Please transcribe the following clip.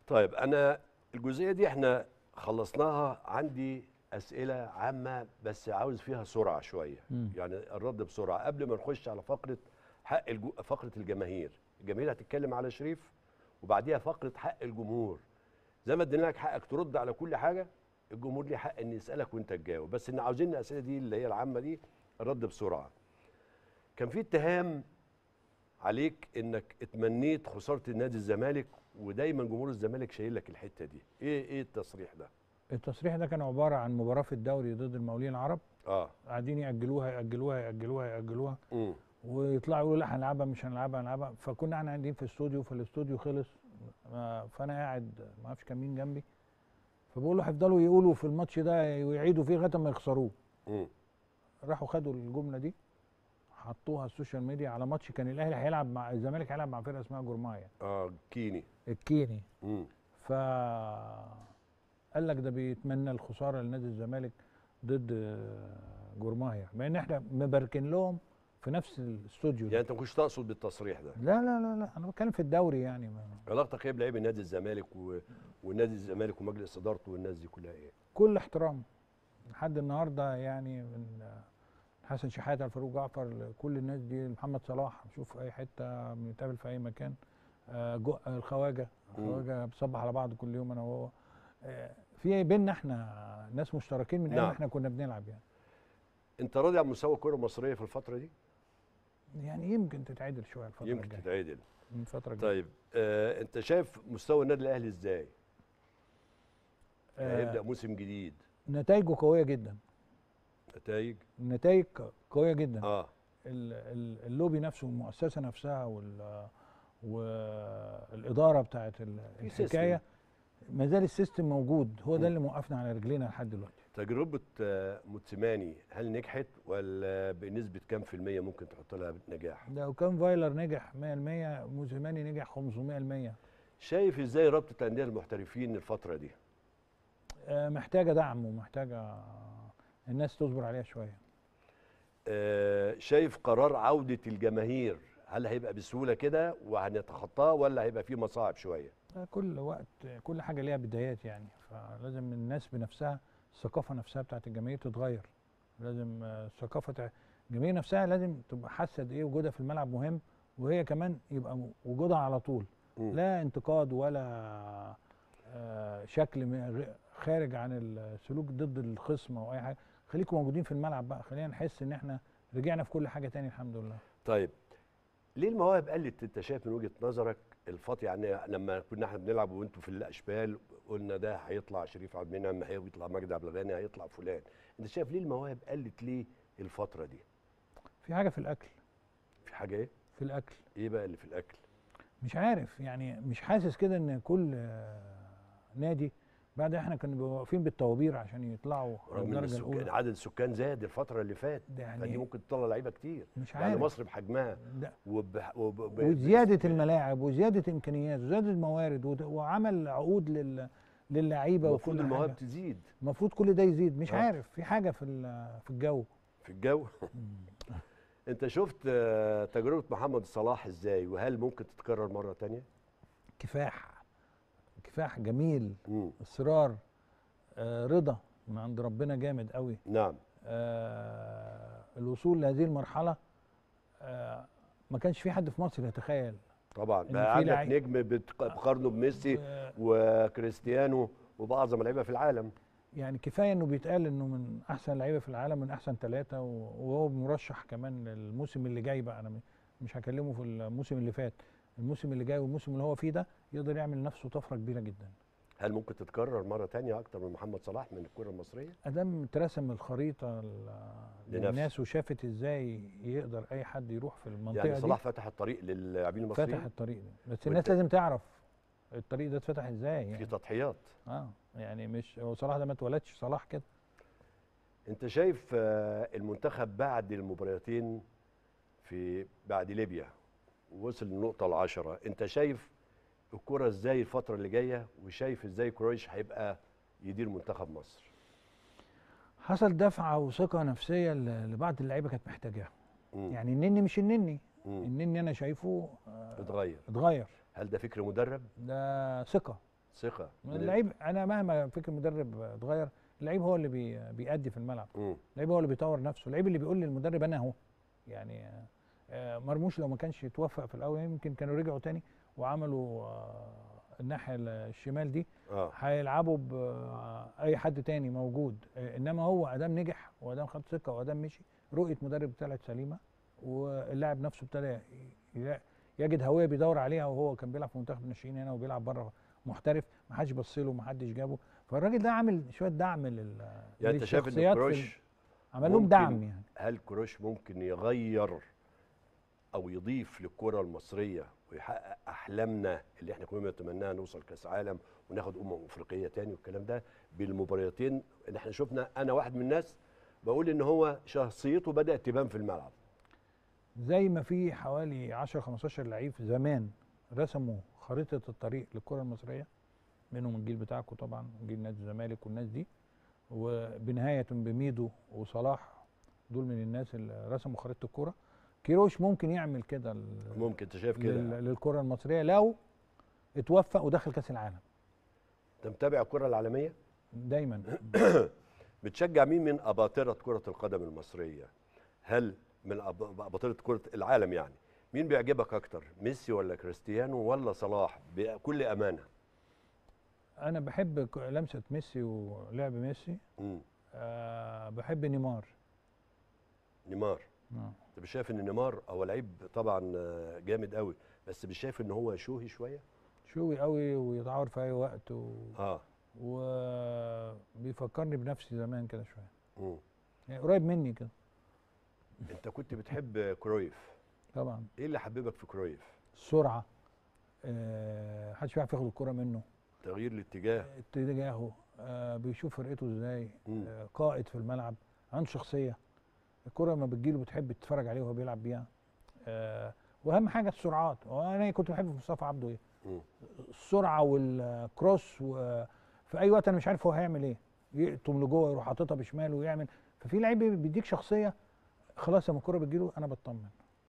طيب انا الجزئيه دي احنا خلصناها عندي اسئله عامه بس عاوز فيها سرعه شويه مم. يعني الرد بسرعه قبل ما نخش على فقره حق الجو... فقره الجماهير الجماهير هتتكلم على شريف وبعديها فقره حق الجمهور زي ما ادينا لك حقك ترد على كل حاجه الجمهور ليه حق ان يسالك وانت تجاوب بس ان عاوزين الاسئله دي اللي هي العامه دي الرد بسرعه كان في اتهام عليك انك اتمنيت خساره النادي الزمالك ودايما جمهور الزمالك شايل لك الحته دي ايه ايه التصريح ده التصريح ده كان عباره عن مباراه في الدوري ضد المقاولين العرب اه قاعدين ياجلوها ياجلوها ياجلوها ياجلوها امم ويطلعوا يقولوا لا هنلعبها مش هنلعبها هنلعبها فكنا احنا قاعدين في الاستوديو فالاستوديو خلص آه، فانا قاعد ما اعرفش كان مين جنبي فبقول له هيفضلوا يقولوا في الماتش ده ويعيدوا فيه لغايه ما يخسروه امم راحوا خدوا الجمله دي حطوها على السوشيال ميديا على ماتش كان الاهلي هيلعب مع الزمالك هيلعب مع فرقه اسمها جورمايا اه كيني الكيني امم ف قال لك ده بيتمنى الخساره لنادي الزمالك ضد آه، جورمايا مع ان احنا مباركين لهم في نفس الاستوديو يعني ده. انت ما كنتش تقصد بالتصريح ده لا لا لا لا انا بتكلم في الدوري يعني ما. علاقتك ايه بلعيب نادي الزمالك و... ونادي الزمالك ومجلس ادارته والناس دي كلها ايه كل احترام لحد النهارده يعني من آه، حسن شحاته لفاروق جعفر كل الناس دي محمد صلاح شوف اي حته بنتقابل في اي مكان آه، جو- آه، الخواجه مم. الخواجه بصبح على بعض كل يوم انا وهو آه، في بينا احنا ناس مشتركين من ايام نعم. احنا كنا بنلعب يعني انت راضي عن مستوى الكره المصريه في الفتره دي يعني يمكن تتعدل شويه الفتره يمكن الجايه تتعدل من الفتره الجايه طيب آه انت شايف مستوى النادي الاهلي ازاي يعني هيبدا آه موسم جديد نتائجه قويه جدا نتائج النتائج قويه جدا اه ال- ال- اللوبي نفسه والمؤسسه نفسها وال والاداره بتاعت ال- في الحكايه ما زال السيستم موجود هو مم. ده اللي موقفنا على رجلينا لحد دلوقتي تجربه آه موتسيماني هل نجحت ولا بنسبه كام في الميه ممكن تحط لها نجاح لو كان فايلر نجح 100% موسيماني نجح 500% شايف ازاي رابطه الانديه المحترفين الفتره دي آه، محتاجه دعم ومحتاجه الناس تصبر عليها شويه آه شايف قرار عوده الجماهير هل هيبقى بسهوله كده وهنتخطاه ولا هيبقى فيه مصاعب شويه آه، كل وقت كل حاجه ليها بدايات يعني فلازم الناس بنفسها الثقافه نفسها بتاعت الجماهير تتغير لازم آه، الثقافه بتاع الجماهير نفسها لازم تبقى حاسه قد ايه وجودها في الملعب مهم وهي كمان يبقى م- وجودها على طول مم. لا انتقاد ولا آه، شكل م- غ- خارج عن السلوك ضد الخصم او اي حاجه خليكم موجودين في الملعب بقى خلينا نحس ان احنا رجعنا في كل حاجه تاني الحمد لله طيب ليه المواهب قلت انت شايف من وجهه نظرك الفتره يعني لما كنا احنا بنلعب وانتوا في الاشبال قلنا ده هيطلع شريف عبد المنعم هيطلع مجدي عبد الغني هيطلع فلان انت شايف ليه المواهب قلت ليه الفتره دي في حاجه في الاكل في حاجه ايه في الاكل ايه بقى اللي في الاكل مش عارف يعني مش حاسس كده ان كل آه، نادي بعد احنا كنا بنبقى واقفين بالطوابير عشان يطلعوا رغم ان الدرجه السكان الاولى عدد السكان زاد الفتره اللي فاتت ده فدي يعني ممكن تطلع لعيبه كتير مش يعني عارف مصر بحجمها ده وب... وب... ب- وزياده الملاعب وزياده امكانيات وزياده الموارد وده- وعمل عقود لل للعيبه المفروض وكل المواهب حاجه تزيد المفروض كل ده يزيد مش آه. عارف في حاجه في ال- في الجو في الجو انت شفت آه، تجربه محمد صلاح ازاي وهل ممكن تتكرر مره تانية كفاح كفاح جميل امم اصرار آه رضا من عند ربنا جامد قوي نعم آه الوصول لهذه المرحله آه ما كانش في حد في مصر يتخيل طبعا إن في بقى عندك لعيب- نجم بتق- بتقارنه بميسي و- وكريستيانو وباعظم اللعيبه في العالم يعني كفايه انه بيتقال انه من احسن لعيبه في العالم من احسن ثلاثه وهو مرشح كمان للموسم اللي جاي بقى انا م- مش هكلمه في الموسم اللي فات الموسم اللي جاي والموسم اللي هو فيه ده يقدر يعمل نفسه طفره كبيره جدا هل ممكن تتكرر مره تانية اكتر من محمد صلاح من الكره المصريه ادام اترسم الخريطه ل- لنفسه. للناس وشافت ازاي يقدر اي حد يروح في المنطقه يعني دي صلاح فتح الطريق للاعبين فتح المصريين الطريق ده بس وإنت- الناس لازم تعرف الطريق ده اتفتح ازاي في يعني تضحيات اه يعني مش هو صلاح ده ما اتولدش صلاح كده انت شايف آه، المنتخب بعد المباراتين في بعد ليبيا وصل للنقطه العشرة انت شايف الكره ازاي الفتره اللي جايه وشايف ازاي كرويش هيبقى يدير منتخب مصر حصل دفعه وثقه نفسيه ل- لبعض اللعيبه كانت محتاجاها مم. يعني النني مش النني مم. النني انا شايفه آه، اتغير اتغير هل ده فكر مدرب ده ثقه ثقه من- اللعيب انا مهما فكر المدرب اتغير اللعيب هو اللي بي بيأدي في الملعب مم. اللعيب هو اللي بيطور نفسه اللعيب اللي بيقول للمدرب انا اهو يعني آه، آه، مرموش لو ما كانش يتوفق في الاول يمكن كانوا رجعوا تاني وعملوا آه، الناحيه الشمال دي اه هيلعبوا باي حد تاني موجود آه، انما هو ادام نجح وادام خد ثقه وادام مشي رؤيه مدرب طلعت سليمه واللاعب نفسه ابتدى ي- يجد هويه بيدور عليها وهو كان بيلعب في منتخب الناشئين هنا وبيلعب بره محترف ما حدش بص له ما حدش جابه فالراجل ده عامل شويه دعم لل يعني انت شايف ان للشخصيات في ال- كروش عمل لهم ممكن دعم يعني هل كروش ممكن يغير او يضيف للكره المصريه ويحقق احلامنا اللي احنا كنا بنتمناها نوصل كاس عالم وناخد امم افريقيه تاني والكلام ده بالمباريتين اللي احنا شفنا انا واحد من الناس بقول ان هو شخصيته بدات تبان في الملعب زي ما في حوالي 10 15 لعيب زمان رسموا خريطه الطريق للكره المصريه منهم الجيل بتاعكم طبعا جيل نادي الزمالك والناس دي وبنهايه بميدو وصلاح دول من الناس اللي رسموا خريطه الكره كيروش ممكن يعمل كده ل- ممكن انت شايف كده لل- للكره المصريه لو اتوفق ودخل كاس العالم انت متابع الكره العالميه دايما بتشجع مين من اباطره كره القدم المصريه هل من أب- اباطره كره العالم يعني مين بيعجبك اكتر ميسي ولا كريستيانو ولا صلاح بكل امانه انا بحب ك- لمسه ميسي ولعب ميسي مم. أه بحب نيمار نيمار آه. انت مش شايف ان نيمار هو لعيب طبعا آه، جامد قوي بس مش شايف ان هو شوهي شويه شوي قوي ويتعور في اي وقت و... اه وبيفكرني بنفسي زمان كده شويه مم. يعني قريب مني كده انت كنت بتحب كرويف طبعا ايه اللي حببك في كرويف السرعه آه، محدش بيعرف ياخد الكره منه تغيير الاتجاه اتجاهه آه، بيشوف فرقته ازاي مم. آه، قائد في الملعب عنده شخصيه الكره لما بتجيله بتحب تتفرج عليه وهو بيلعب بيها آه، واهم حاجه السرعات وانا كنت بحب مصطفى عبده ايه مم. السرعه والكروس وفي اي وقت انا مش عارف هو هيعمل ايه يقطم لجوه يروح حاططها بشماله ويعمل ففي لعيب بيديك شخصيه خلاص لما الكوره بتجيله انا بطمن